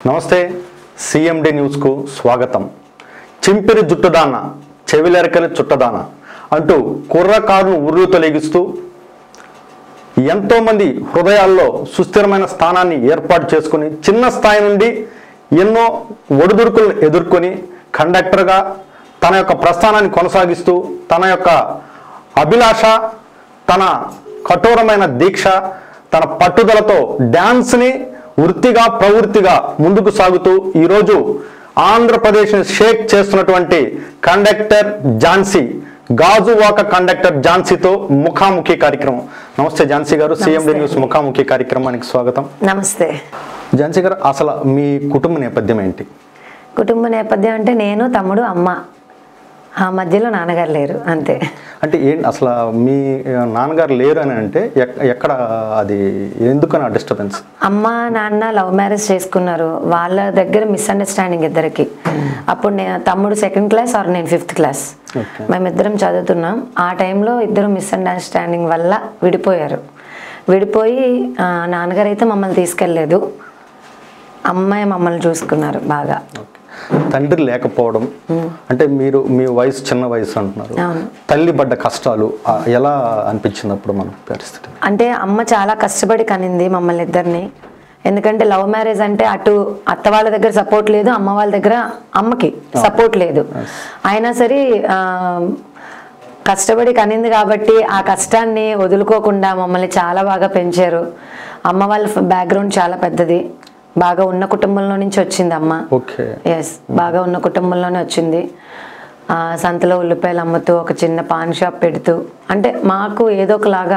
నమస్తే సిఎండి న్యూస్కు స్వాగతం చింపిరి జుట్టుదాన చెవిలెరకలి చుట్టదాన అంటూ కుర్రకారును ఉర్రు తొలగిస్తూ ఎంతోమంది హృదయాల్లో సుస్థిరమైన స్థానాన్ని ఏర్పాటు చేసుకుని చిన్న స్థాయి నుండి ఎన్నో ఒడిదుడుకులను ఎదుర్కొని కండక్టర్గా తన యొక్క ప్రస్థానాన్ని కొనసాగిస్తూ తన యొక్క అభిలాష తన కఠోరమైన దీక్ష తన పట్టుదలతో డ్యాన్స్ని వృత్తిగా ప్రవృత్తిగా ముందుకు సాగుతూ ఈరోజు ఆంధ్రప్రదేశ్ని షేక్ చేస్తున్నటువంటి కండక్టర్ ఝాన్సీ గాజువాక కండక్టర్ ఝాన్సీతో ముఖాముఖి కార్యక్రమం నమస్తే ఝాన్సీ గారు సిఎండి న్యూస్ ముఖాముఖి కార్యక్రమానికి స్వాగతం నమస్తే ఝాన్సీ గారు అసలు మీ కుటుంబ నేపథ్యం ఏంటి కుటుంబ నేపథ్యం అంటే నేను తమ్ముడు అమ్మ ఆ మధ్యలో నాన్నగారు లేరు అంతే అంటే ఏంటి అసలు మీ నాన్నగారు లేరు అని అంటే ఎక్- ఎక్కడ అది ఎందుకని ఆ డిస్టర్బెన్స్ అమ్మ నాన్న లవ్ మ్యారేజ్ చేసుకున్నారు వాళ్ళ దగ్గర మిస్అండర్స్టాండింగ్ ఇద్దరికి అప్పుడు నేను తమ్ముడు సెకండ్ క్లాస్ ఆర్ నేను ఫిఫ్త్ క్లాస్ Okay. మేమిద్దరం చదువుతున్నాం ఆ టైంలో ఇద్దరు మిస్అండర్స్టాండింగ్ వల్ల విడిపోయారు విడిపోయి ఆ, నాన్నగారు అయితే మమ్మల్ని తీసుకెళ్ళలేదు అమ్మాయి మమ్మల్ని చూసుకున్నారు బాగా తండ్రి లేకపోవడం అంటే మీరు మీ వయసు చిన్న వయసు అంటున్నారు అవును. తల్లి పడ్డ కష్టాలు ఆ, ఎలా అనిపించింది అప్పుడు మన పరిస్థితి అంటే అమ్మ చాలా కష్టపడి కనింది మమ్మల్ని ఇద్దరిని ఎందుకంటే లవ్ మ్యారేజ్ అంటే అటు అత్త వాళ్ళ దగ్గర సపోర్ట్ లేదు అమ్మ వాళ్ళ దగ్గర అమ్మకి సపోర్ట్ లేదు అయినా సరే ఆ, కష్టపడి కనింది కాబట్టి ఆ కష్టాన్ని వదులుకోకుండా మమ్మల్ని చాలా బాగా పెంచారు అమ్మ వాళ్ళ బ్యాక్గ్రౌండ్ చాలా పెద్దది బాగా ఉన్న కుటుంబంలో నుంచి వచ్చింది అమ్మ ఓకే ఎస్ బాగా ఉన్న కుటుంబంలోనే వచ్చింది ఆ, సంతలో ఉల్లిపాయలు అమ్ముతూ ఒక చిన్న పాన్ షాప్ పెడుతూ అంటే మాకు ఏదో ఒకలాగా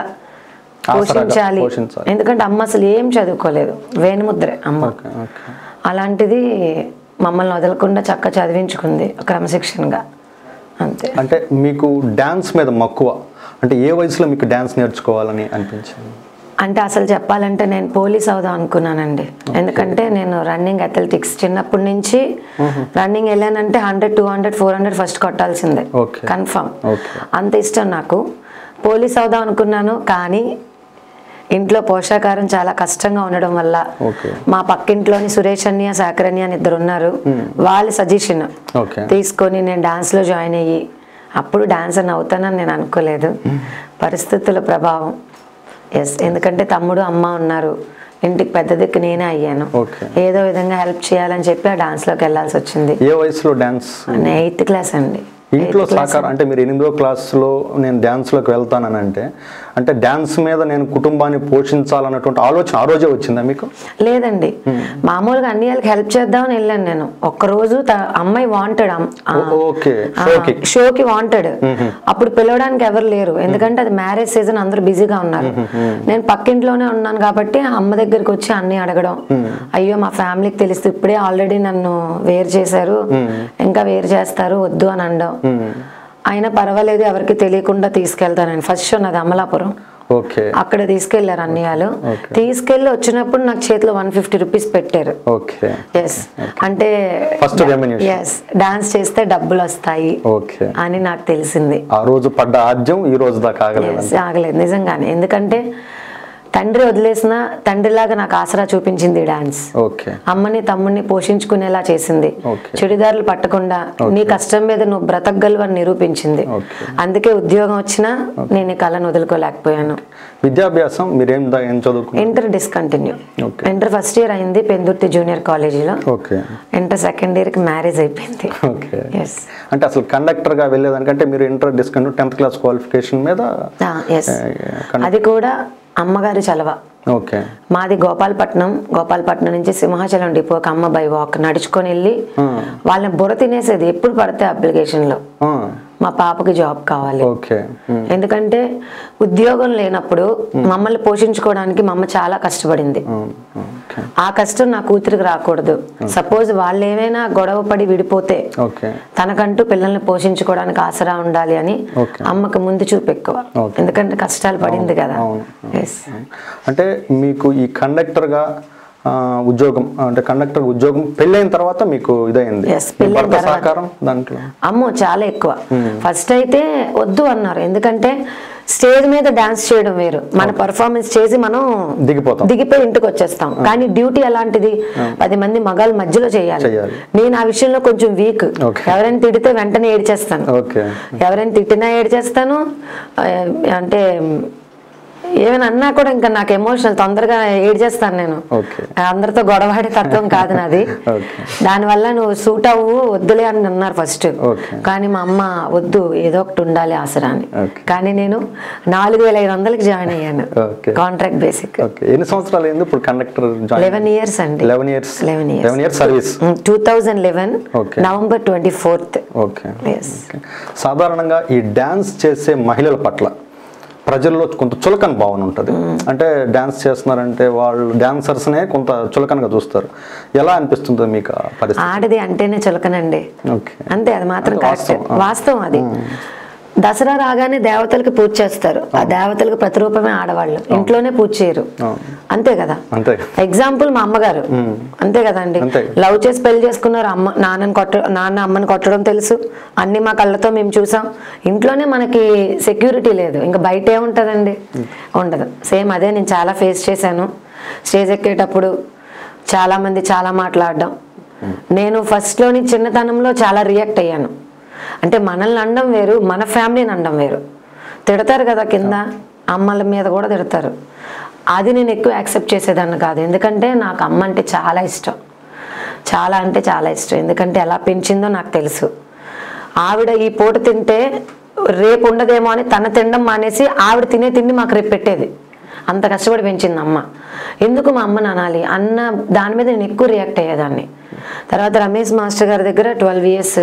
పోషించాలి పోషించాలి. ఎందుకంటే అమ్మ అసలు ఏం చదువుకోలేదు వేణుముద్రే అమ్మ ఓకే ఓకే అలాంటిది మమ్మల్ని వదలకుండా చక్క చదివించుకుంది క్రమశిక్షణగా అంతే అంటే మీకు డ్యాన్స్ మీద మక్కువ అంటే ఏ వయసులో మీకు డ్యాన్స్ నేర్చుకోవాలని అనిపించింది అంటే అసలు చెప్పాలంటే నేను పోలీస్ అవుదాం అనుకున్నానండి ఎందుకంటే నేను రన్నింగ్ అథ్లెటిక్స్ చిన్నప్పటి నుంచి రన్నింగ్ వెళ్ళానంటే hundred two hundred four hundred first కొట్టాల్సిందే Okay. Confirm Okay. అంత ఇష్టం నాకు పోలీస్ అవుదాం అనుకున్నాను కానీ ఇంట్లో పోషాకారం చాలా కష్టంగా ఉండడం వల్ల ఓకే మా పక్కింట్లోని సురేష్ అన్య సాకరణ్య అని ఇద్దరు ఉన్నారు వాళ్ళ సజెషన్ ఓకే తీసుకొని నేను డాన్స్లో జాయిన్ అయ్యి అప్పుడు డాన్సర్ అవుతానని నేను అనుకోలేదు పరిస్థితుల ప్రభావం ఎస్ ఎందుకంటే తమ్ముడు అమ్మ ఉన్నారు ఇంటికి పెద్ద దిక్కు నేనే అయ్యాను ఓకే ఏదో విధంగా హెల్ప్ చేయాలని చెప్పి ఆ డాన్స్లోకి వెళ్ళాల్సి వచ్చింది ఏ వయసులో డ్యాన్స్ నేను ఎయిత్ క్లాస్ అండి ఇంట్లో సహకారం అంటే మీరు ఎనిమిదో క్లాస్లో నేను డ్యాన్స్లోకి వెళ్తానని అంటే అంటే డ్యాన్స్ మీద నేను కుటుంబాన్ని పోషించాలన్నటువంటి ఆలోచన ఆ రోజే వచ్చిందా మీకు లేదండి మామూలుగా అన్ని వాళ్ళకి హెల్ప్ చేద్దామని వెళ్ళాను నేను ఒక్కరోజు త- అమ్మాయి వాంటెడ్ ఓకే షోకి షోకి వాంటెడ్ అప్పుడు పిలవడానికి ఎవరు లేరు ఎందుకంటే అది మ్యారేజ్ సీజన్ అందరూ బిజీగా ఉన్నారు నేను పక్కింట్లోనే ఉన్నాను కాబట్టి అమ్మ దగ్గరికి వచ్చి అన్ని అడగడం అయ్యో మా ఫ్యామిలీకి తెలిస్తే ఇప్పుడే ఆల్రెడీ నన్ను వేరు చేశారు ఇంకా వేరు చేస్తారు వద్దు అని అనడం అయినా పర్వాలేదు ఎవరికి తెలియకుండా తీసుకెళ్తానని ఫస్ట్ షో నాది అమలాపురం ఓకే అక్కడ తీసుకెళ్లారు అన్నయ్యలు తీసుకెళ్లి వచ్చినప్పుడు నాకు చేతిలో వన్ ఫిఫ్టీ రూపీస్ పెట్టారు ఓకే ఎస్ అంటే ఫస్ట్ రెమ్యునేషన్ ఎస్ డాన్స్ చేస్తే డబ్బులు వస్తాయి ఓకే అని నాకు తెలిసింది ఆ రోజు పడ్డ ఆద్యం ఈ రోజు దాకా ఆగలేదు Yes, ఆగలేదు నిజంగానే ఎందుకంటే తండ్రి వదిలేసిన తండ్రిలాగా నాకు ఆసరా చూపించింది డాన్స్ ఓకే అమ్మని తమ్ముడిని పోషించుకునేలా చేసింది Okay. చుడిదారులు పట్టకుండా నీ కష్టం మీద నువ్వు బ్రతకగలవు అని నిరూపించింది Okay. అందుకే ఉద్యోగం వచ్చినా నేను ఈ కళను వదులుకోలేకపోయాను విద్యాభ్యాసం మీరేం దా- ఏం చదువుకున్నారు inter discontinue Okay. Inter first year అయింది పెందుర్తి జూనియర్ కాలేజీలో ఓకే ఇంటర్ సెకండ్ ఇయర్కి మ్యారేజ్ అయిపోయింది ఓకే ఎస్ అంటే అసలు కండక్టర్గా వెళ్ళేదానికంటే మీరు inter discount tenth class qualification మీద ఎస్ అది కూడా అమ్మగారి చలవ ఓకే మాది గోపాలపట్నం గోపాలపట్నం నుంచి సింహాచలం డిపోకి అమ్మ బై వాక్ నడుచుకొని వెళ్ళి వాళ్ళని బుర్ర తినేసేది ఎప్పుడు పడితే అప్లికేషన్లో ఆ, మా పాపకి జాబ్ కావాలి ఓకే ఉమ్, ఎందుకంటే ఉద్యోగం లేనప్పుడు మమ్మల్ని పోషించుకోవడానికి మా అమ్మ చాలా కష్టపడింది ఉమ్, ఓకే ఆ కష్టం నా కూతురికి రాకూడదు సపోజ్ వాళ్ళు ఏమైనా గొడవ పడి విడిపోతే ఓకే తనకంటూ పిల్లల్ని పోషించుకోవడానికి ఆసరా ఉండాలి అని Okay. అమ్మకి ముందు చూపు ఎక్కువ Okay. ఎందుకంటే కష్టాలు పడింది కదా అవును. ఎస్ అంటే మీకు ఈ కండక్టర్గా ఆ, ఉద్యోగం అంటే కండక్టర్ ఉద్యోగం పెళ్ళైన తర్వాత మీకు ఇదైంది Yes, పెళ్ళైన భర్త తర్వాత. సహకారం దాంట్లో అమ్మో చాలా ఎక్కువ ఫస్ట్ అయితే వద్దు అన్నారు ఎందుకంటే స్టేజ్ మీద డాన్స్ చేయడం వేరు మన పర్ఫార్మెన్స్ చేసి మనం దిగిపోతాం. దిగిపోయి ఇంటికి వచ్చేస్తాం కానీ డ్యూటీ ఎలాంటిది పది మంది మగాళ్ళ మధ్యలో చేయాలి చేయాలి. నేను ఆ విషయంలో కొంచెం వీక్ Okay. ఎవరైనా తిడితే వెంటనే ఏడ్చేస్తాను ఓకే ఎవరైనా తిట్టినా ఏడ్చేస్తాను ఆ, అంటే ఏమైనా అన్నా కూడా ఇంకా నాకు ఎమోషనల్ తొందరగా ఏడ్చేస్తాను నేను ఓకే అందరితో గొడవాడే తత్వం కాదు నాది ఓకే. దానివల్ల నువ్వు సూట్ అవ్వు వద్దులే అని అన్నారు ఫస్ట్ ఓకే. కానీ మా అమ్మ వద్దు ఏదో ఒకటి ఉండాలి ఆసరా అని ఓకే. కానీ నేను నాలుగు వేల ఐదు వందలకి జాయిన్ అయ్యాను ఓకే. కాంట్రాక్ట్ బేసిక్ ఓకే ఎన్ని సంవత్సరాలు అయింది ఇప్పుడు కండక్టర్ లెవెన్ ఇయర్స్ అండి eleven years eleven years eleven years service two thousand eleven okay. November twenty fourth okay yes okay. సాధారణంగా ఈ డ్యాన్స్ చేసే మహిళల పట్ల ప్రజల్లో కొంత చులకన భావన ఉంటుంది అంటే డ్యాన్స్ చేస్తున్నారంటే వాళ్ళు డాన్సర్స్నే కొంత చులకనగా చూస్తారు ఎలా అనిపిస్తుందో మీకు ఆ పరిస్థితి ఆడది అంటేనే చులకనండి ఓకే అంతే అది మాత్రం అంటే కరెక్ట్ వాస్తవం, ఆ. వాస్తవం అది దసరా రాగానే దేవతలకు పూజ చేస్తారు ఆ దేవతలకు ప్రతిరూపమే ఆడవాళ్ళు ఇంట్లోనే పూజ చేయరు అవును. అంతే కదా అంతే ఎగ్జాంపుల్ మా అమ్మగారు అంతే కదండి అంతే. లవ్ చేసి పెళ్లి చేసుకున్నారు అమ్మ నాన్నని కొట్ట నాన్న అమ్మని కొట్టడం తెలుసు అన్ని మా కళ్ళతో మేము చూసాం ఇంట్లోనే మనకి సెక్యూరిటీ లేదు ఇంకా బయట ఏముంటుందండి ఉండదు సేమ్ అదే నేను చాలా ఫేస్ చేశాను స్టేజ్ ఎక్కేటప్పుడు చాలా మంది చాలా మాట్లాడడం నేను ఫస్ట్లోని చిన్నతనంలో చాలా రియాక్ట్ అయ్యాను అంటే మనల్ని అనడం వేరు మన ఫ్యామిలీని అనడం వేరు తిడతారు కదా కింద అమ్మల మీద కూడా తిడతారు అది నేను ఎక్కువ యాక్సెప్ట్ చేసేదాన్ని కాదు ఎందుకంటే నాకు అమ్మ అంటే చాలా ఇష్టం చాలా అంటే చాలా ఇష్టం ఎందుకంటే ఎలా పెంచిందో నాకు తెలుసు ఆవిడ ఈ పూట తింటే రేపు ఉండదేమో అని తన తినడం మానేసి ఆవిడ తినే తిండి మాకు రేపు పెట్టేది అంత కష్టపడి పెంచింది అమ్మ ఎందుకు మా అమ్మని అనాలి అన్న దాని మీద నేను ఎక్కువ రియాక్ట్ అయ్యేదాన్ని తర్వాత రమేష్ మాస్టర్ గారి దగ్గర ట్వెల్వ్ ఇయర్స్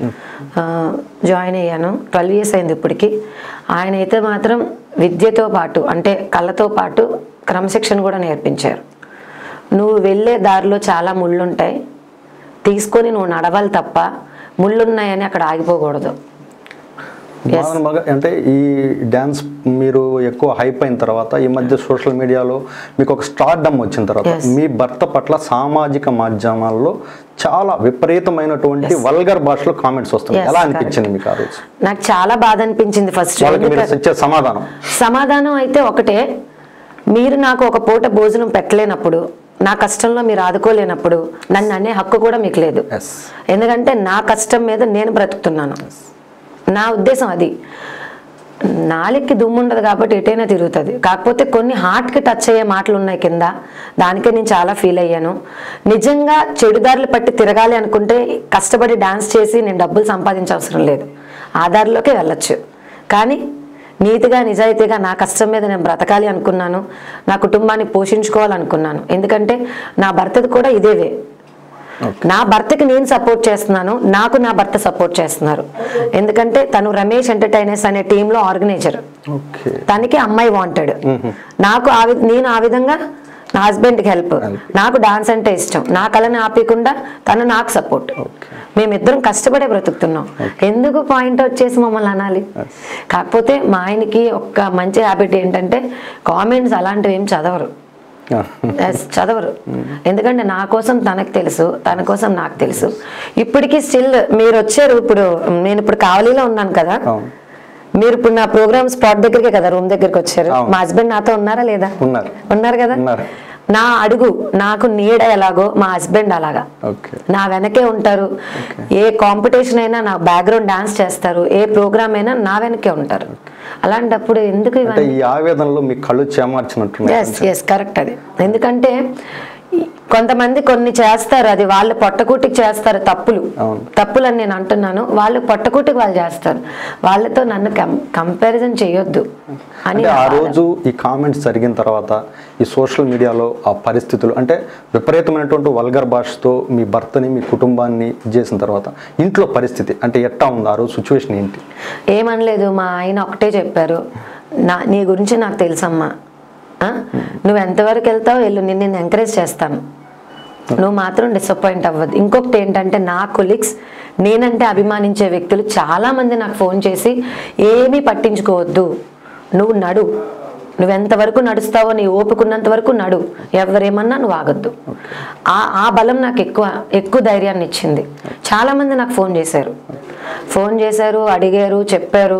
జాయిన్ అయ్యాను ట్వెల్వ్ ఇయర్స్ అయింది ఇప్పటికి ఆయన అయితే మాత్రం విద్యతో పాటు అంటే కళ్ళతో పాటు క్రమశిక్షణ కూడా నేర్పించారు నువ్వు వెళ్ళే దారిలో చాలా ముళ్ళుంటాయి తీసుకొని నువ్వు నడవాలి తప్ప ముళ్ళున్నాయని అక్కడ ఆగిపోకూడదు మోహన్ బాగా అంటే ఈ డ్యాన్స్ మీరు ఎక్కువ హైప్ అయిన తర్వాత ఈ మధ్య సోషల్ మీడియాలో మీకు ఒక స్టార్డమ్ వచ్చిన తర్వాత Yes. మీ భర్త పట్ల సామాజిక మాధ్యమాల్లో చాలా విపరీతమైనటువంటి వల్గర్ భాషలో కామెంట్స్ వస్తున్నాయి Yes, ఎలా అనిపించింది మీకు ఆ రోజు నాకు చాలా బాధ అనిపించింది ఫస్ట్ వాళ్ళకి మీరు ఇచ్చే సమాధానం సమాధానం అయితే ఒకటే మీరు నాకు ఒక పూట భోజనం పెట్టలేనప్పుడు నా కష్టంలో మీరు ఆదుకోలేనప్పుడు నన్ను అనే హక్కు కూడా మీకు లేదు ఎస్ ఎందుకంటే నా కష్టం మీద నేను బ్రతుకుతున్నాను నా ఉద్దేశం అది నాలికి దుమ్ము ఉండదు కాబట్టి ఎటైనా తిరుగుతుంది కాకపోతే కొన్ని హార్ట్కి టచ్ అయ్యే మాటలు ఉన్నాయి కింద దానికే నేను చాలా ఫీల్ అయ్యాను నిజంగా చెడుదారులు పట్టి తిరగాలి అనుకుంటే కష్టపడి డాన్స్ చేసి నేను డబ్బులు సంపాదించవసరం లేదు ఆధార్లోకి వెళ్ళొచ్చు కానీ నీతిగా నిజాయితీగా నా కష్టం మీద నేను బ్రతకాలి అనుకున్నాను నా కుటుంబాన్ని పోషించుకోవాలనుకున్నాను ఎందుకంటే నా భర్తది కూడా ఇదేవే నా భర్తకి నేను సపోర్ట్ చేస్తున్నాను నాకు నా భర్త సపోర్ట్ చేస్తున్నారు ఎందుకంటే తను రమేష్ ఎంటర్టైనర్స్ అనే టీంలో ఆర్గనైజర్ ఓకే తనకి అమ్మాయి వాంటెడ్ నాకు ఆ వి- నేను ఆ విధంగా నా హస్బెండ్కి హెల్ప్ నాకు డాన్స్ అంటే ఇష్టం నా కళని ఆపకుండా తను నాకు సపోర్ట్ ఓకే మేమిద్దరం కష్టపడే బ్రతుకుతున్నాం ఎందుకు పాయింట్ వచ్చేసి మమ్మల్ని అనాలి కాకపోతే మా ఆయనకి ఒక్క మంచి హ్యాబిట్ ఏంటంటే కామెంట్స్ అలాంటివి ఏం చదవరు Yes, చదవరు ఎందుకంటే నా కోసం తనకు తెలుసు తన కోసం నాకు తెలుసు ఇప్పటికీ స్టిల్ మీరు వచ్చారు ఇప్పుడు నేను ఇప్పుడు కావలిలో ఉన్నాను కదా అవును మీరు ఇప్పుడు నా ప్రోగ్రామ్ స్పాట్ దగ్గరికే కదా రూమ్ దగ్గరికి వచ్చారు అవును. మా హస్బెండ్ నాతో ఉన్నారా లేదా ఉన్నారు ఉన్నారు కదా ఉన్నారు. నా అడుగు నాకు నీడ ఎలాగో మా హస్బెండ్ అలాగా ఓకే నా వెనకే ఉంటారు ఏ కాంపిటీషన్ అయినా నా బ్యాక్గ్రౌండ్ డాన్స్ చేస్తారు ఏ ప్రోగ్రామ్ అయినా నా వెనకే ఉంటారు అలాంటప్పుడు ఎందుకు అంటే ఇవన్నీ ఈ ఆవేదనలో మీ కళ్ళు చేమార్చినట్టున్నాయి ఎస్ ఎస్ కరెక్ట్ అది ఎందుకంటే ఈ- కొంతమంది కొన్ని చేస్తారు అది వాళ్ళు పొట్టకూటికి చేస్తారు తప్పులు అవును. తప్పులు అని నేను అంటున్నాను వాళ్ళు పొట్టకూటికి వాళ్ళు చేస్తారు వాళ్ళతో నన్ను కంపారిజన్ చేయొద్దు అని అంటే నా ఆ బాధ. రోజు ఈ కామెంట్స్ జరిగిన తర్వాత ఈ సోషల్ మీడియాలో ఆ పరిస్థితులు అంటే విపరీతమైనటువంటి వల్గర్ భాషతో మీ భర్తని మీ కుటుంబాన్ని ఇది చేసిన తర్వాత ఇంట్లో పరిస్థితి అంటే ఎట్టా ఉంది ఆ రోజు సిచ్యువేషన్ ఏంటి ఏమనలేదు మా ఆయన ఒకటే చెప్పారు నా నీ గురించి నాకు తెలుసమ్మా ఆ? నువ్వు ఎంతవరకు వెళ్తావో వెళ్ళు నేను నిన్ను ఎంకరేజ్ చేస్తాను నువ్వు మాత్రం డిసప్పాయింట్ అవ్వద్దు ఇంకొకటి ఏంటంటే నా కొలీగ్స్ నేనంటే అభిమానించే వ్యక్తులు చాలా మంది నాకు ఫోన్ చేసి ఏమీ పట్టించుకోవద్దు నువ్వు నడు నువ్వు ఎంతవరకు నడుస్తావో నీ ఓపుకున్నంత వరకు నడు ఎవరేమన్నా నువ్వు ఆగొద్దు ఆ ఆ బలం నాకు ఎక్కువ ఎక్కువ ధైర్యాన్ని ఇచ్చింది చాలా మంది నాకు ఫోన్ చేశారు ఫోన్ చేశారు అడిగారు చెప్పారు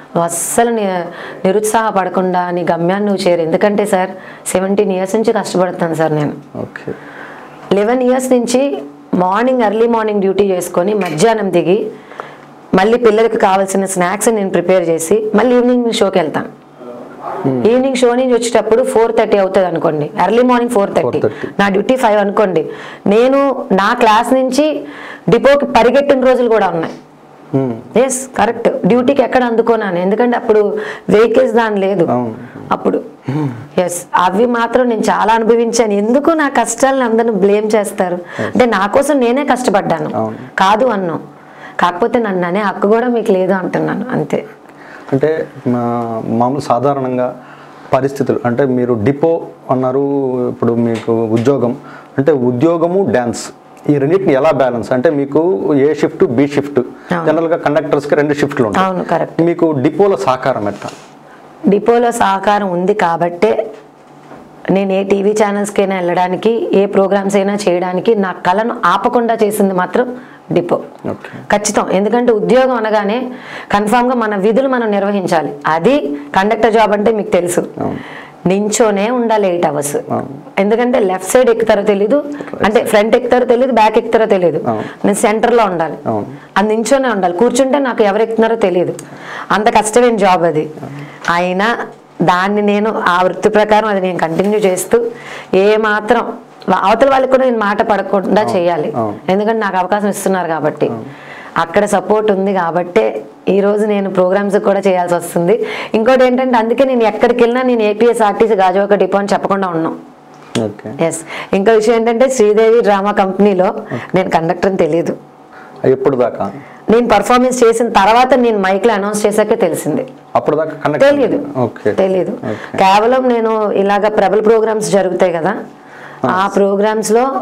నువ్వు అస్సలు ని- నిరుత్సాహపడకుండా నీ గమ్యాన్ని నువ్వు చేరు ఎందుకంటే సార్ సెవెంటీన్ ఇయర్స్ నుంచి కష్టపడుతాను సార్ నేను ఓకే లెవెన్ ఇయర్స్ నుంచి మార్నింగ్ ఎర్లీ మార్నింగ్ డ్యూటీ చేసుకొని మధ్యాహ్నం దిగి మళ్ళీ పిల్లలకి కావాల్సిన స్నాక్స్ నేను ప్రిపేర్ చేసి మళ్ళీ ఈవినింగ్ షోకి వెళ్తాను ఈవినింగ్ షో నుంచి వచ్చేటప్పుడు ఫోర్ థర్టీ అవుతుంది అనుకోండి ఎర్లీ మార్నింగ్ ఫోర్ థర్టీ 4:30. నా డ్యూటీ ఫైవ్ అనుకోండి నేను నా క్లాస్ నుంచి డిపోకి పరిగెట్టిన రోజులు కూడా ఉన్నాయి మ్మ్. ఎస్ కరెక్ట్ డ్యూటీకి ఎక్కడ అందుకోనాను ఎందుకంటే అప్పుడు వెహికల్స్ దాని లేదు అవును. అప్పుడు ఎస్ అవి మాత్రం నేను చాలా అనుభవించాను ఎందుకు నా కష్టాలను అందరూ బ్లేమ్ చేస్తారు అంటే నా కోసం నేనే కష్టపడ్డాను అవును. కాదు అన్నాం కాకపోతే నన్ను అనే హక్కు కూడా మీకు లేదు అంటున్నాను అంతే అంటే మా- మామూలు సాధారణంగా పరిస్థితులు అంటే మీరు డిపో అన్నారు ఇప్పుడు మీకు ఉద్యోగం అంటే ఉద్యోగము డ్యాన్స్ ఈ రెండింటిని ఎలా బ్యాలెన్స్ అంటే మీకు ఏ షిఫ్ట్ బి షిఫ్ట్ జనరల్గా కండక్టర్స్కి రెండు షిఫ్ట్లు ఉంటాయి అవును కరెక్ట్ మీకు డిపోలో సహకారం ఎట్లా డిపోలో సహకారం ఉంది కాబట్టే నేను ఏ టీవీ ఛానల్స్కైనా వెళ్ళడానికి ఏ ప్రోగ్రామ్స్ అయినా చేయడానికి నా కళను ఆపకుండా చేసింది మాత్రం డిపో ఓకే ఖచ్చితం ఎందుకంటే ఉద్యోగం అనగానే కన్ఫామ్గా మన విధులు మనం నిర్వహించాలి అది కండక్టర్ జాబ్ అంటే మీకు తెలుసు నించోనే ఉండాలి ఎయిట్ అవర్స్ ఎందుకంటే లెఫ్ట్ సైడ్ ఎక్కుతారో తెలీదు అంటే ఫ్రంట్ ఎక్కుతారో తెలియదు బ్యాక్ ఎక్కుతారో తెలియదు నేను సెంటర్లో ఉండాలి అవును. అది నించోనే ఉండాలి కూర్చుంటే నాకు ఎవరు ఎక్కుతున్నారో తెలియదు అంత కష్టమైన జాబ్ అది అయినా దాన్ని నేను ఆ వృత్తి ప్రకారం అది నేను కంటిన్యూ చేస్తూ ఏ మాత్రం వా- అవతల వాళ్ళకి కూడా నేను మాట పడకుండా చేయాలి అవును. ఎందుకంటే నాకు అవకాశం ఇస్తున్నారు కాబట్టి అక్కడ సపోర్ట్ ఉంది కాబట్టే ఈ రోజు నేను ప్రోగ్రామ్స్ కూడా చేయాల్సి వస్తుంది ఇంకోటి ఏంటంటే అందుకే నేను ఎక్కడికి వెళ్ళినా నేను ఏపీఎస్ ఆర్టీసీ గాజువాక డిపో అని చెప్పకుండా ఉన్నాం ఓకే ఎస్ ఇంకో విషయం ఏంటంటే శ్రీదేవి డ్రామా కంపెనీలో నేను కండక్టర్ అని తెలియదు ఎప్పుడు దాకా నేను పర్ఫార్మెన్స్ చేసిన తర్వాత నేను మైక్ లో అనౌన్స్ చేశాకే తెలిసింది అప్పుడు దాకా కండక్టర్ తెలియదు ఓకే తెలియదు ఓకే. కేవలం నేను ఇలాగ ప్రబల ప్రోగ్రామ్స్ జరుగుతాయి కదా ఆ ప్రోగ్రామ్స్ లో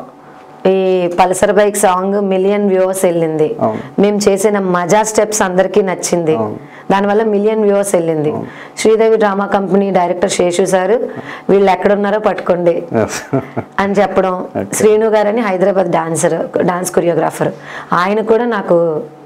ఈ Pulsar bike song million viewers వెళ్ళింది అవును. మేము చేసిన మజా స్టెప్స్ అందరికీ నచ్చింది అవును. దానివల్ల మిలియన్ వ్యూవర్స్ వెళ్ళింది Sridevi drama company director Seshu sir వీళ్ళు ఎక్కడున్నారో పట్టుకోండి అని చెప్పడం శ్రీను గారని హైదరాబాద్ డాన్సర్ డాన్స్ కొరియోగ్రాఫర్ ఆయన కూడా నాకు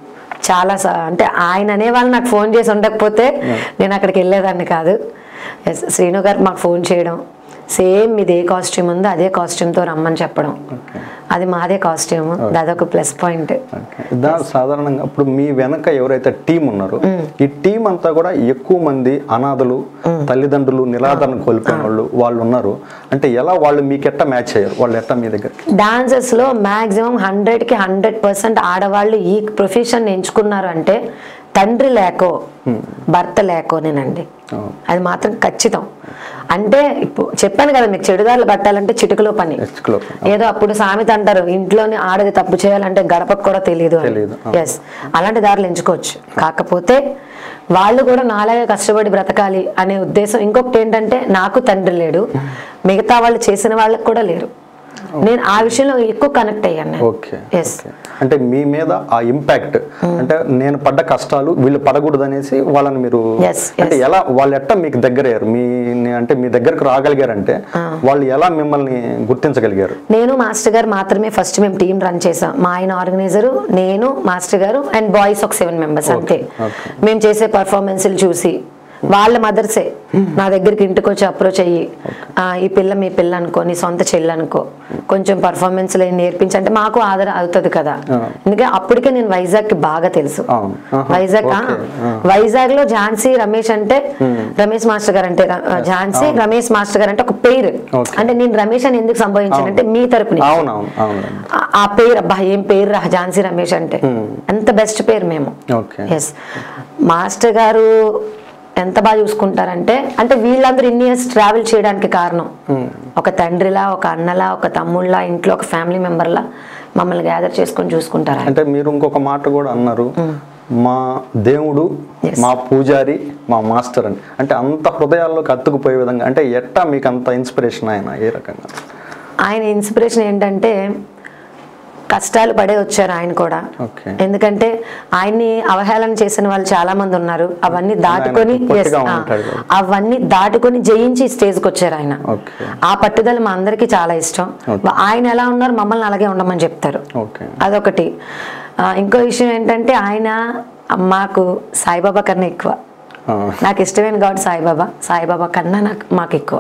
చాలా స- అంటే ఆయన అనేవాళ్ళు నాకు ఫోన్ చేసి ఉండకపోతే నేను అక్కడికి వెళ్ళేదాన్ని కాదు Yes, శ్రీను గారు మాకు ఫోన్ చేయడం సేమ్ ఇది ఏ కాస్ట్యూమ్ ఉందో అదే కాస్ట్యూమ్తో రమ్మని చెప్పడం అది మాదే కాస్ట్యూమ్ అదొక ప్లస్ పాయింట్ ఓకే. దా సాధారణంగా ఇప్పుడు మీ వెనక ఎవరైతే టీం ఉన్నారో ఈ టీం అంతా కూడా ఎక్కువ మంది అనాథలు తల్లిదండ్రులు నిరాదరణ కోల్పోయిన వాళ్ళు వాళ్ళు ఉన్నారు అంటే ఎలా వాళ్ళు మీకు ఎట్ట మ్యాచ్ అయ్యారు వాళ్ళు ఎట్ట మీ దగ్గరికి డాన్సర్స్ లో మాక్సిమం హండ్రెడ్ కి హండ్రెడ్ పర్సెంట్ ఆడవాళ్ళు ఈ ప్రొఫెషన్ ఎంచుకున్నారు అంటే తండ్రి లేకో భర్త లేకోనేనండి అవును. అది మాత్రం ఖచ్చితం అంటే ఇప్పుడు చెప్పాను కదా మీకు చెడుదారులు పట్టాలంటే చిటికలో పని ఎస్క్లో ఏదో అప్పుడు సామెత అంటారు ఇంట్లోనే ఆడది తప్పు చేయాలంటే గడపకు కూడా తెలియదు తెలీదు. ఎస్ అలాంటి దారులు ఎంచుకోవచ్చు కాకపోతే వాళ్ళు కూడా నాలాగే కష్టపడి బ్రతకాలి అనే ఉద్దేశం ఇంకొకటి ఏంటంటే నాకు తండ్రి లేడు మిగతా వాళ్ళు చేసిన వాళ్ళకి కూడా లేరు నేను ఆ విషయంలో ఎక్కువ కనెక్ట్ అయ్యాను నేను. Okay yes okay. అంటే మీ మీద ఆ ఇంపాక్ట్ అంటే నేను పడ్డ కష్టాలు వీళ్ళు పడకూడదు అనేసి వాళ్ళని మీరు Yes, అంటే ఎలా వాళ్ళు ఎట్ట మీకు దగ్గర అయ్యారు మీ అంటే మీ దగ్గరకు రాగలిగారంటే వాళ్ళు ఎలా మిమ్మల్ని గుర్తించగలిగారు నేను మాస్టర్ గారు మాత్రమే ఫస్ట్ మేము టీం రన్ చేసాం మా ఆయన ఆర్గనైజరు నేను మాస్టర్ గారు అండ్ బాయ్స్ ఒక సెవెన్ మెంబర్స్ అంతే okay. మేము చేసే పర్ఫార్మెన్స్లు చూసి వాళ్ళ మదర్సే నా దగ్గరికి ఇంటికి వచ్చి అప్రోచ్ అయ్యి "ఆ, ఈ పిల్ల మీ పిల్ల అనుకో నీ సొంత చెల్లి అనుకో కొంచెం పర్ఫార్మెన్స్లు నేర్పించి అంటే మాకు ఆదర అవుతుంది కదా ఎందుకంటే అప్పటికే నేను వైజాగ్ కి బాగా తెలుసు అవును. ఆహా. వైజాగ్ ఆ, ఓకే. ఆ. వైజాగ్ లో ఝాన్సీ రమేష్ అంటే రమేష్ మాస్టర్ గారు అంటే ర- ఝాన్సీ రమేష్ మాస్టర్ గారు అంటే ఒక పేరు ఓకే. అంటే నేను రమేష్ అని ఎందుకు సంభవించానంటే మీ తరపున అవునవును అవును ఆ- ఆ పేరు అబ్బా ఏం పేరు రా ఝాన్సీ రమేష్ అంటే ఎంత బెస్ట్ పేరు మేము ఓకే ఎస్ మాస్టర్ గారు ఎంత బాగా చూసుకుంటారంటే అంటే వీళ్ళందరూ ఇన్ని ఇయర్స్ ట్రావెల్ చేయడానికి కారణం ఒక తండ్రిలా ఒక అన్నలా ఒక తమ్ముళ్ళ ఇంట్లో ఒక ఫ్యామిలీ మెంబర్లా మమ్మల్ని గ్యాదర్ చేసుకొని చూసుకుంటారు ఆయన. అంటే మీరు ఇంకొక మాట కూడా అన్నారు మా దేవుడు Yes. మా పూజారి మా మాస్టర్ అని అంటే అంత హృదయాల్లోకి అత్తుకుపోయే విధంగా అంటే ఎట్టా మీకు అంత ఇన్స్పిరేషన్ ఆయన ఏ రకంగా ఆయన ఇన్స్పిరేషన్ ఏంటంటే కష్టాలు పడే వచ్చారు ఆయన కూడా ఓకే ఎందుకంటే ఆయన్ని అవహేళన చేసిన వాళ్ళు చాలా మంది ఉన్నారు అవన్నీ దాటుకొని ఆయన పొట్టిగా yes, ఆ, ఉంటాడు కదా. అవన్నీ దాటుకొని జయించి స్టేజ్కి వచ్చారు ఆయన ఓకే ఆ పట్టుదల మా అందరికీ చాలా ఇష్టం Okay. ఆయన ఎలా ఉన్నారు మమ్మల్ని అలాగే ఉండమని చెప్తారు ఓకే అదొకటి ఆ, ఇంకో విషయం ఏంటంటే ఆయన మాకు సాయిబాబా కన్నా ఎక్కువ ఆ. నాకు ఇష్టమైన గాడ్ సాయిబాబా సాయిబాబా కన్నా నాకు మాకు ఎక్కువ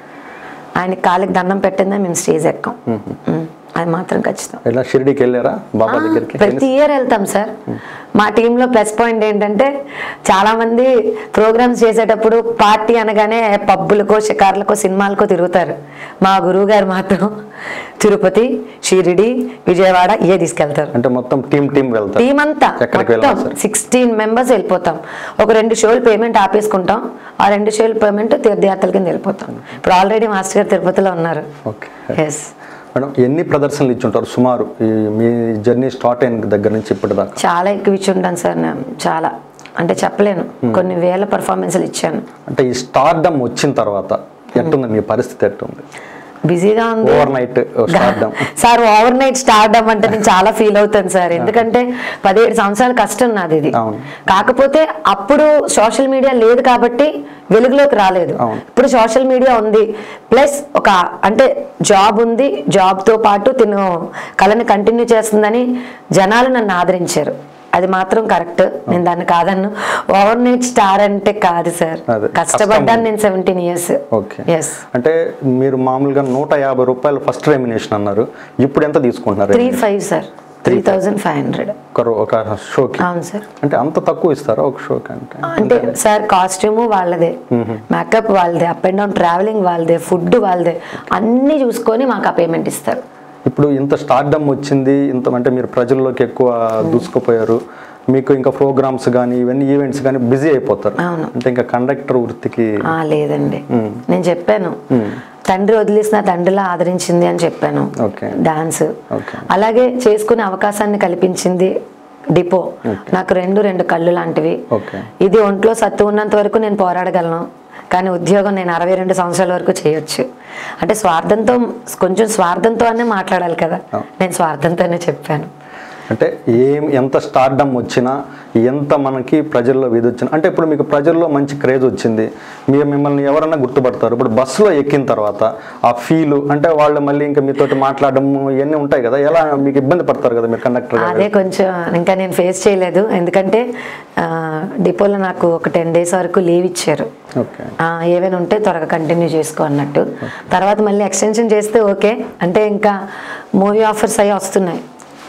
ఆయన కాలికి దండం పెట్టిందా మేము స్టేజ్ ఎక్కాం ఉమ్, అది మాత్రం ఖచ్చితం ఎలా షిరిడీకి వెళ్ళారా బాబా ఆ, దగ్గరికి ప్రతి ఇయర్ వెళ్తాం సార్ మా టీంలో ప్లస్ పాయింట్ ఏంటంటే చాలా మంది ప్రోగ్రామ్స్ చేసేటప్పుడు పార్టీ అనగానే పబ్బులకో షికార్లకో సినిమాలకో తిరుగుతారు మా గురువు గారు మాత్రం తిరుపతి షిరిడి విజయవాడ ఇవే తీసుకెళ్తారు అంటే మొత్తం టీం టీం వెళ్తారు టీం అంతా ఎక్కడికి మొత్తం వెళ్ళాలి సార్? సిక్స్టీన్ మెంబర్స్ వెళ్ళిపోతాం ఒక రెండు షోలు పేమెంట్ ఆపేసుకుంటాం ఆ రెండు షోలు పేమెంట్ తీర్థయాత్రల కింద వెళ్ళిపోతాం ఇప్పుడు ఆల్రెడీ మాస్టర్ గారు తిరుపతిలో ఉన్నారు ఓకే ఎస్ మేడం ఎన్ని ప్రదర్శనలు ఇచ్చుంటారు సుమారు ఈ మీ జర్నీ స్టార్ట్ అయిన దగ్గర నుంచి ఇప్పటిదాకా చాలా ఎక్కువ ఇచ్చి ఉంటాను సార్ నేను చాలా అంటే చెప్పలేను కొన్ని వేల పర్ఫార్మెన్స్లు ఇచ్చాను అంటే ఈ స్టార్డమ్ వచ్చిన తర్వాత ఎట్టుంది మీ పరిస్థితి ఎట్టుంది బిజీగా ఉంది overnight stardom sir overnight stardom అంటే నేను చాలా ఫీల్ అవుతాను సార్ ఎందుకంటే పదిహేడు సంవత్సరాల కష్టం నాది ఇది అవును. కాకపోతే అప్పుడు సోషల్ మీడియా లేదు కాబట్టి వెలుగులోకి రాలేదు అవును. ఇప్పుడు సోషల్ మీడియా ఉంది ప్లస్ ఒక అంటే జాబ్ ఉంది జాబ్ తో పాటు తిను కళని కంటిన్యూ చేస్తుందని జనాలు నన్ను ఆదరించారు అది మాత్రం కరెక్ట్ నేను దాన్ని కాదన్ను ఓవర్ నైట్ స్టార్ అంటే కాదు సార్ అదే, కష్టపడ్డాను కష్టం. నేను సెవెంటీన్ ఇయర్స్ ఓకే ఎస్ అంటే మీరు మామూలుగా నూట యాభై రూపాయలు ఫస్ట్ రెమినేషన్ అన్నారు ఇప్పుడు ఎంత తీసుకుంటున్నారు three five sir three thousand five hundred ఒక రో- ఒక షోకి అవును సార్ అంటే అంత తక్కువ ఇస్తారా ఒక షోకి అంటే అంటే సార్ కాస్ట్యూమ్ వాళ్ళదే మేకప్ వాళ్ళదే అప్ అండ్ డౌన్ ట్రావెలింగ్ వాళ్ళదే ఫుడ్ వాళ్ళదే అన్ని చూసుకొని మాకు ఆ పేమెంట్ ఇస్తారు ఇప్పుడు ఇంత స్టార్డమ్ వచ్చింది ఇంత అంటే మీరు ప్రజల్లోకి ఎక్కువ దూసుకుపోయారు మీకు ఇంకా ప్రోగ్రామ్స్ కానీ ఇవన్నీ ఈవెంట్స్ కానీ బిజీ అయిపోతారు అవును. అంటే ఇంకా కండక్టర్ వృత్తికి ఆ లేదండి నేను చెప్పాను తండ్రి వదిలేసిన తండ్రిలా ఆదరించింది అని చెప్పాను ఓకే డాన్స్ ఓకే అలాగే చేసుకునే అవకాశాన్ని కల్పించింది డిపో నాకు రెండు రెండు కళ్ళు లాంటివి ఓకే ఇది ఒంట్లో సత్తు ఉన్నంత వరకు నేను పోరాడగలను కానీ ఉద్యోగం నేను అరవై రెండు సంవత్సరాల వరకు చేయొచ్చు అంటే స్వార్థంతో కొంచెం స్వార్థంతో అనే మాట్లాడాలి కదా నేను స్వార్థంతోనే చెప్పాను అంటే ఏం ఎంత స్టార్డమ్ వచ్చినా ఎంత మనకి ప్రజల్లో విధి వచ్చినా అంటే ఇప్పుడు మీకు ప్రజల్లో మంచి క్రేజ్ వచ్చింది మీరు మిమ్మల్ని ఎవరన్నా గుర్తుపడతారు ఇప్పుడు బస్సులో ఎక్కిన తర్వాత ఆ ఫీలు అంటే వాళ్ళు మళ్ళీ ఇంకా మీతోటి మాట్లాడడం ఇవన్నీ ఉంటాయి కదా ఎలా మీకు ఇబ్బంది పడతారు కదా మీరు కండక్టర్ అదే కొంచెం ఇంకా నేను ఫేస్ చేయలేదు ఎందుకంటే ఆ, డిపోలో నాకు ఒక టెన్ డేస్ వరకు లీవ్ ఇచ్చారు ఓకే ఆ, ఏవైనా ఉంటే త్వరగా కంటిన్యూ చేసుకో అన్నట్టు తర్వాత మళ్ళీ ఎక్స్టెన్షన్ చేస్తే ఓకే అంటే ఇంకా మూవీ ఆఫర్స్ అవి వస్తున్నాయి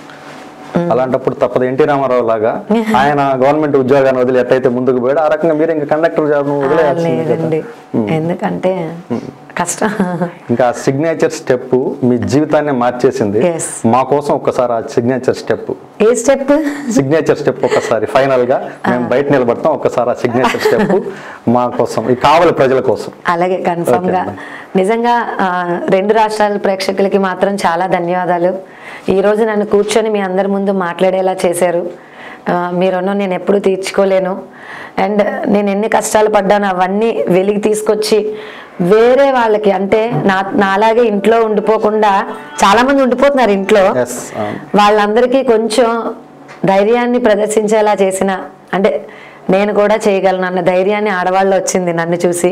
అలాంటప్పుడు తప్పదు ఎన్టీ రామారావు లాగా ఆయన గవర్నమెంట్ ఉద్యోగాన్ని వదిలి ఎట్టయితే ముందుకు పోయాడు ఆ రకంగా మీరు ఇంకా కండక్టర్ జాబ్ ఆ, వదిలేయాల్సిందే కదా లేదండి ఎందుకంటే కష్టం ఇంకా సిగ్నేచర్ స్టెప్ మీ జీవితాన్ని మార్చేసింది Yes. మా కోసం ఒక్కసారి ఆ సిగ్నేచర్ స్టెప్ ఏ స్టెప్ సిగ్నేచర్ స్టెప్ ఒకసారి ఫైనల్ గా మేము బయట నిలబడతాం ఒక్కసారి ఆ సిగ్నేచర్ స్టెప్ మా కోసం ఈ కావలి ప్రజల కోసం అలాగే కన్ఫర్మ్ గా నిజంగా ఆ, రెండు రాష్ట్రాల ప్రేక్షకులకి మాత్రం చాలా ధన్యవాదాలు ఈ రోజు నన్ను కూర్చొని మీ అందరి ముందు మాట్లాడేలా చేశారు ఆ, మీ రుణం నేను ఎప్పుడు తీర్చుకోలేను అండ్ నేను ఎన్ని కష్టాలు పడ్డాను అవన్నీ వెలికి తీసుకొచ్చి వేరే వాళ్ళకి అంటే నా నాలాగే ఇంట్లో ఉండిపోకుండా చాలా మంది ఉండిపోతున్నారు ఇంట్లో ఎస్ వాళ్ళందరికీ కొంచెం ధైర్యాన్ని ప్రదర్శించేలా చేసిన అంటే నేను కూడా చేయగలను అన్న ధైర్యాన్ని ఆడవాళ్ళు వచ్చింది నన్ను చూసి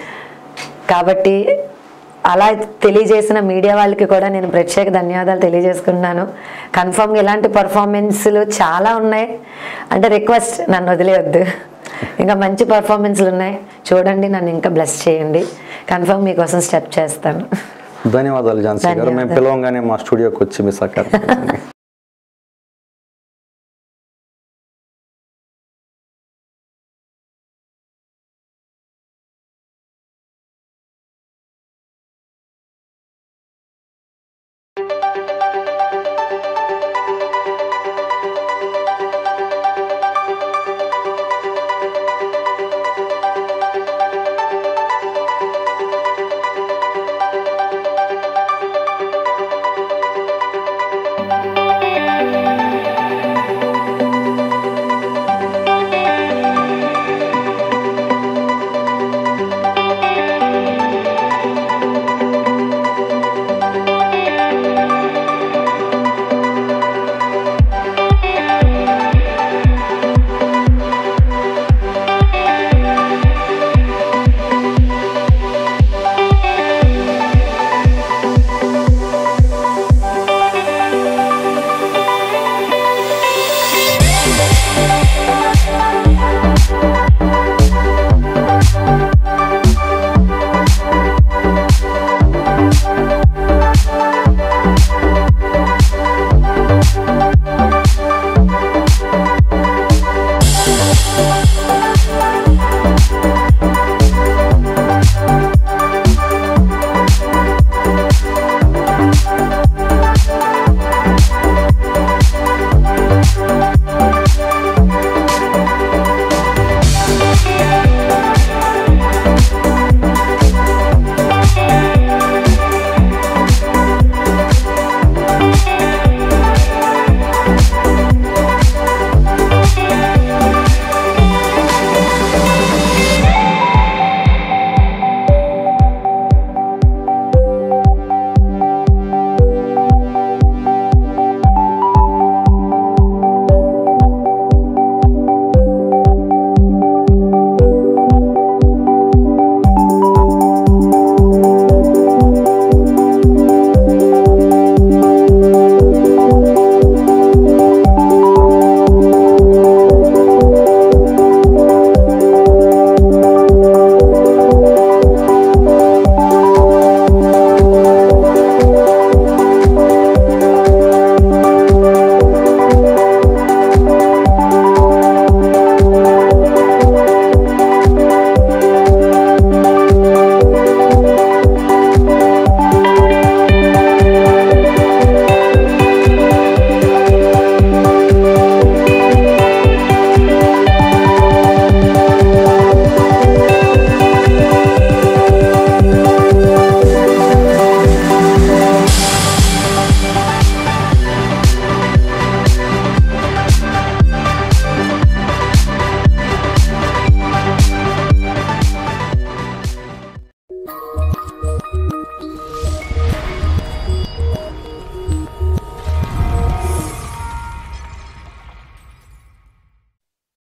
కాబట్టి అలా తెలియజేసిన మీడియా వాళ్ళకి కూడా నేను ప్రత్యేక ధన్యవాదాలు తెలియజేసుకున్నాను కన్ఫర్మ్గా ఇలాంటి పర్ఫార్మెన్స్లు చాలా ఉన్నాయి అంటే రిక్వెస్ట్ నన్ను వదిలేయొద్దు ఇంకా మంచి పర్ఫార్మెన్స్లు ఉన్నాయి చూడండి నన్ను ఇంకా బ్లెస్ చేయండి కన్ఫర్మ్ మీకోసం స్టెప్ చేస్తాను ధన్యవాదాలు ఝాన్సీ గారు మేము ధన్యవాదాలు. పిలవంగానే మా స్టూడియోకి వచ్చి మీ సహకారం